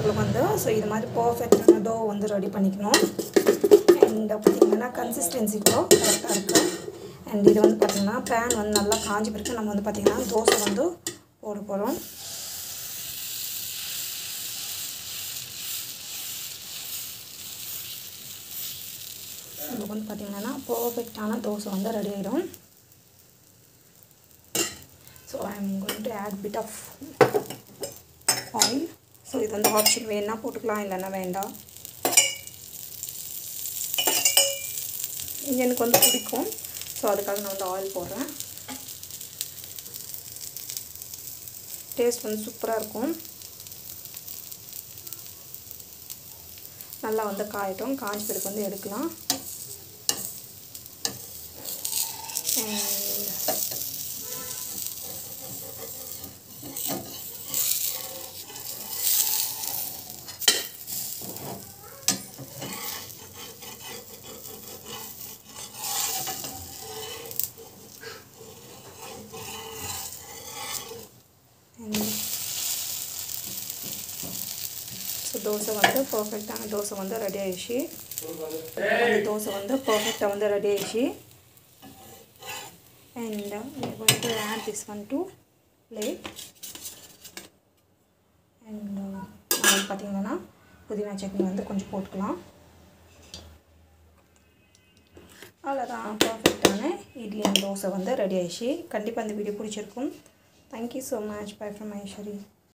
நம்மளுக்கு வந்து ஸோ இது மாதிரி பர்ஃபெக்டான டோ வந்து ரெடி பண்ணிக்கணும் அண்ட் பார்த்திங்கன்னா கன்சிஸ்டன்சி கூட கரெக்டாக இருக்குது அண்ட் இது வந்து பார்த்திங்கன்னா பேன் வந்து நல்லா காஞ்சி பிறகு நம்ம வந்து பார்த்திங்கன்னா தோசை வந்து போட போகிறோம் நமக்கு வந்து பார்த்திங்கன்னா பர்ஃபெக்டான தோசை வந்து ரெடி ஆகிடும் so I'm going to add bit of oil so இது வந்து ஆப்ஷன் வேணா போட்டுக்கலாம் இல்லைன்னா வேண்டாம் இது எனக்கு வந்து பிடிக்கும் ஸோ அதுக்காக நான் வந்து ஆயில் போடுறேன் டேஸ்ட் வந்து சூப்பராக இருக்கும் நல்லா வந்து காயட்டும் காய்ச்சி பிறகு வந்து எடுக்கலாம் ஸோ தோசை வந்து பர்ஃபெக்டான தோசை வந்து ரெடி ஆயிடுச்சு அந்த தோசை வந்து பர்ஃபெக்டாக வந்து ரெடி ஆயிடுச்சு and going to add this one to plate and வந்து பார்த்திங்கன்னா புதினா சட்னி வந்து கொஞ்சம் போட்டுக்கலாம் அவ்வளோதான் பர்ஃபெக்டான இட்லி அண்ட் தோசை வந்து ரெடி ஆயிடுச்சு கண்டிப்பாக இந்த வீடியோ பிடிச்சிருக்கும் thank you so much bye from Ishari